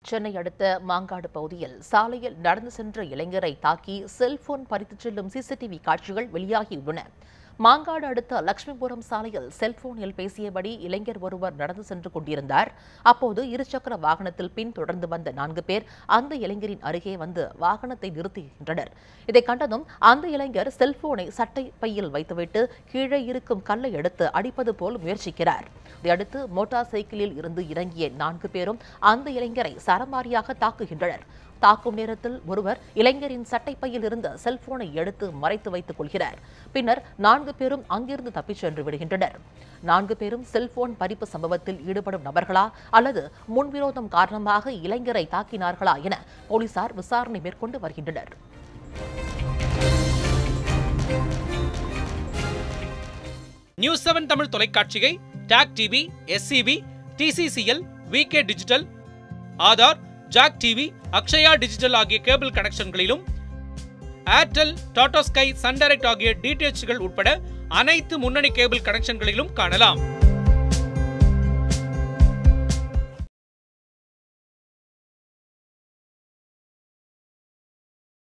சென்னை அடுத்த மாங்காடு பகுதியில் சாலையில் நடந்து சென்ற இளைஞரை தாக்கி செல்போன் பறித்துச் செல்லும் சிசிடிவி காட்சிகள் வெளியாகியுள்ளன மாங்காடு அடுத்த லட்சுமிபுரம் சாலையில் செல்போனில் பேசியபடி இளைஞர் ஒருவர் நடந்து சென்று கொண்டிருந்தார் அப்போது இருசக்கர வாகனத்தில் பின் தொடர்ந்து வந்த நான்கு பேர் அந்த இளைஞரின் அருகே வந்து வாகனத்தை நிறுத்துகின்றனர் இதை கண்டதும் அந்த இளைஞர் செல்போனை சட்டை பையில் வைத்துவிட்டு கீழே இருக்கும் கல்லை எடுத்து அடிப்பது போல் முயற்சிக்கிறார் இதையடுத்து மோட்டார் சைக்கிளில் இருந்து இறங்கிய நான்கு பேரும் அந்த இளைஞரை சரமாரியாக தாக்குகின்றனர் தாக்கும் நேரத்தில் ஒருவர் இளைஞரின் சட்டைப்பையில் இருந்த செல்போனை எடுத்து மறைத்து வைத்துக் கொள்கிறார் பின்னர் நான்கு பேரும் அங்கிருந்து தப்பிச் சென்று விடுகின்றனர் நான்கு பேரும் செல்போன் பறிப்பு சம்பவத்தில் ஈடுபடும் நபர்களா அல்லது முன்விரோதம் காரணமாக இளைஞரை தாக்கினார்களா என போலீசார் விசாரணை மேற்கொண்டு வருகின்றனர் நியூஸ் செவன் தமிழ் தொலைக்காட்சியை TAC TV SCB TCCL VK digital Aadhaar Jack TV Akshaya digital ஆகிய கேபிள் கனெக்ஷன்களிலும் Airtel Tata Sky Sun Direct ஆகிய டிடிஎச்கள் உட்பட அனைத்து முன்னணி கேபிள் கனெக்ஷன்களிலும் காணலாம்